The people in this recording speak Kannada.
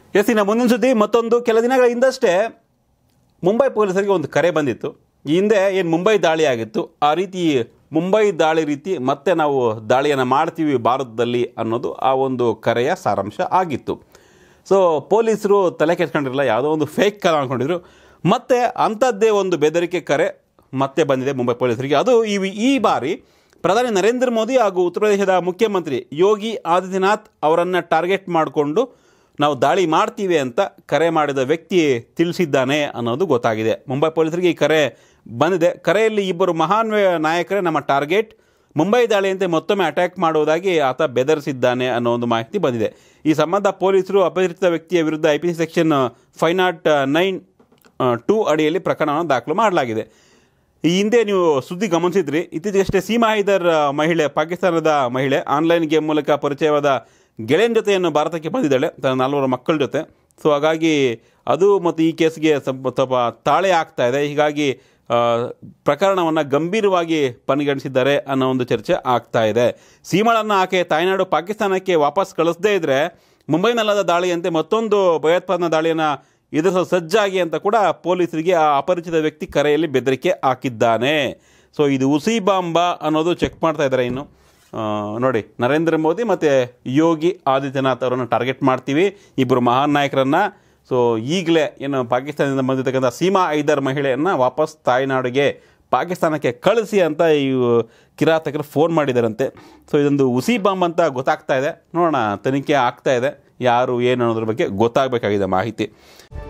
ಎಸ್ ಇನ್ನು ಮುಂದಿನ ಸುದ್ದಿ ಮತ್ತೊಂದು ಕೆಲ ದಿನಗಳ ಹಿಂದಷ್ಟೇ ಮುಂಬೈ ಪೊಲೀಸರಿಗೆ ಒಂದು ಕರೆ ಬಂದಿತ್ತು ಈ ಹಿಂದೆ ಏನು ಮುಂಬೈ ದಾಳಿ ಆಗಿತ್ತು ಆ ರೀತಿ ಮುಂಬೈ ದಾಳಿ ರೀತಿ ಮತ್ತೆ ನಾವು ದಾಳಿಯನ್ನು ಮಾಡ್ತೀವಿ ಭಾರತದಲ್ಲಿ ಅನ್ನೋದು ಆ ಒಂದು ಕರೆಯ ಸಾರಾಂಶ ಆಗಿತ್ತು ಸೊ ಪೊಲೀಸರು ತಲೆ ಕೆಡ್ಸ್ಕೊಂಡಿರಲಿಲ್ಲ ಯಾವುದೋ ಒಂದು ಫೇಕ್ ಕಾಲ್ ಅಂದ್ಕೊಂಡಿದ್ರು ಮತ್ತೆ ಅಂಥದ್ದೇ ಒಂದು ಬೆದರಿಕೆ ಕರೆ ಮತ್ತೆ ಬಂದಿದೆ ಮುಂಬೈ ಪೊಲೀಸರಿಗೆ ಅದು ಈ ಈ ಬಾರಿ ಪ್ರಧಾನಿ ನರೇಂದ್ರ ಮೋದಿ ಹಾಗೂ ಉತ್ತರ ಪ್ರದೇಶದ ಮುಖ್ಯಮಂತ್ರಿ ಯೋಗಿ ಆದಿತ್ಯನಾಥ್ ಅವರನ್ನು ಟಾರ್ಗೆಟ್ ಮಾಡಿಕೊಂಡು ನಾವು ದಾಳಿ ಮಾಡ್ತೀವಿ ಅಂತ ಕರೆ ಮಾಡಿದ ವ್ಯಕ್ತಿ ತಿಳಿಸಿದ್ದಾನೆ ಅನ್ನೋದು ಗೊತ್ತಾಗಿದೆ ಮುಂಬೈ ಪೊಲೀಸರಿಗೆ ಈ ಕರೆ ಬಂದಿದೆ ಕರೆಯಲ್ಲಿ ಇಬ್ಬರು ಮಹಾನ್ ವ್ಯ- ನಾಯಕರೇ ನಮ್ಮ ಟಾರ್ಗೆಟ್ ಮುಂಬೈ ದಾಳಿಯಂತೆ ಮತ್ತೊಮ್ಮೆ ಅಟ್ಯಾಕ್ ಮಾಡುವುದಾಗಿ ಆತ ಬೆದರಿಸಿದ್ದಾನೆ ಅನ್ನೋ ಒಂದು ಮಾಹಿತಿ ಬಂದಿದೆ ಈ ಸಂಬಂಧ ಪೊಲೀಸರು ಅಪರಿಚಿತ ವ್ಯಕ್ತಿಯ ವಿರುದ್ಧ I P C section five naught nine two ಅಡಿಯಲ್ಲಿ ಪ್ರಕರಣವನ್ನು ದಾಖಲು ಮಾಡಲಾಗಿದೆ ಈ ಹಿಂದೆ ನೀವು ಸುದ್ದಿ ಗಮನಿಸಿದ್ರಿ ಇತ್ತೀಚೆಗಷ್ಟೇ ಸೀಮಾ ಹೈದರ್ ಆ, ಮಹಿಳೆ ಪಾಕಿಸ್ತಾನದ ಮಹಿಳೆ ಆನ್ಲೈನ್ ಗೇಮ್ ಮೂಲಕ ಪರಿಚಯವಾದ ಗೆಳೆಯನ ಜೊತೆಯನ್ನು ಭಾರತಕ್ಕೆ ಬಂದಿದ್ದಾಳೆ ತನ್ನ ನಾಲ್ವರು ಮಕ್ಕಳ ಜೊತೆ ಸೊ ಹಾಗಾಗಿ ಅದು ಮತ್ತು ಈ ಕೇಸ್ಗೆ ಸ್ವಲ್ಪ ಸ್ವಲ್ಪ ತಾಳೆ ಆಗ್ತಾ ಇದೆ ಹೀಗಾಗಿ ಪ್ರಕರಣವನ್ನು ಗಂಭೀರವಾಗಿ ಪರಿಗಣಿಸಿದ್ದಾರೆ ಅನ್ನೋ ಒಂದು ಚರ್ಚೆ ಆಗ್ತಾ ಇದೆ ಸೀಮಾಳನ್ನು ಆಕೆ ತಾಯ್ನಾಡು ಪಾಕಿಸ್ತಾನಕ್ಕೆ ವಾಪಸ್ ಕಳಿಸದೇ ಇದ್ದರೆ ಮುಂಬೈನಲ್ಲಾದ ದಾಳಿಯಂತೆ ಮತ್ತೊಂದು ಭಯೋತ್ಪಾದನಾ ದಾಳಿಯನ್ನು ಎದುರಿಸೋ ಸಜ್ಜಾಗಿ ಅಂತ ಕೂಡ ಪೊಲೀಸರಿಗೆ ಆ ಅಪರಿಚಿತ ವ್ಯಕ್ತಿ ಕರೆಯಲ್ಲಿ ಬೆದರಿಕೆ ಹಾಕಿದ್ದಾನೆ ಸೊ ಇದು ಉಸಿ ಬಾಂಬಾ ಅನ್ನೋದು ಚೆಕ್ ಮಾಡ್ತಾ ಇದ್ದಾರೆ ಇನ್ನು ಆ, ನೋಡಿ ನರೇಂದ್ರ ಮೋದಿ ಮತ್ತು ಯೋಗಿ ಆದಿತ್ಯನಾಥ್ ಅವರನ್ನು ಟಾರ್ಗೆಟ್ ಮಾಡ್ತೀವಿ ಇಬ್ಬರು ಮಹಾನ್ ನಾಯಕರನ್ನು ಸೊ ಈಗಲೇ ಏನು ಪಾಕಿಸ್ತಾನದಿಂದ ಬಂದಿರತಕ್ಕಂಥ ಸೀಮಾ ಐದರ್ ಮಹಿಳೆಯನ್ನು ವಾಪಸ್ ತಾಯ್ನಾಡಿಗೆ ಪಾಕಿಸ್ತಾನಕ್ಕೆ ಕಳಿಸಿ ಅಂತ ಈ ಕಿರಾತಕರು ಫೋನ್ ಮಾಡಿದಾರಂತೆ ಸೊ ಇದೊಂದು ಉಸಿ ಬಾಂಬ್ ಅಂತ ಗೊತ್ತಾಗ್ತಾ ಇದೆ ನೋಡೋಣ ತನಿಖೆ ಆಗ್ತಾ ಇದೆ ಯಾರು ಏನು ಅನ್ನೋದ್ರ ಬಗ್ಗೆ ಗೊತ್ತಾಗಬೇಕಾಗಿದೆ ಮಾಹಿತಿ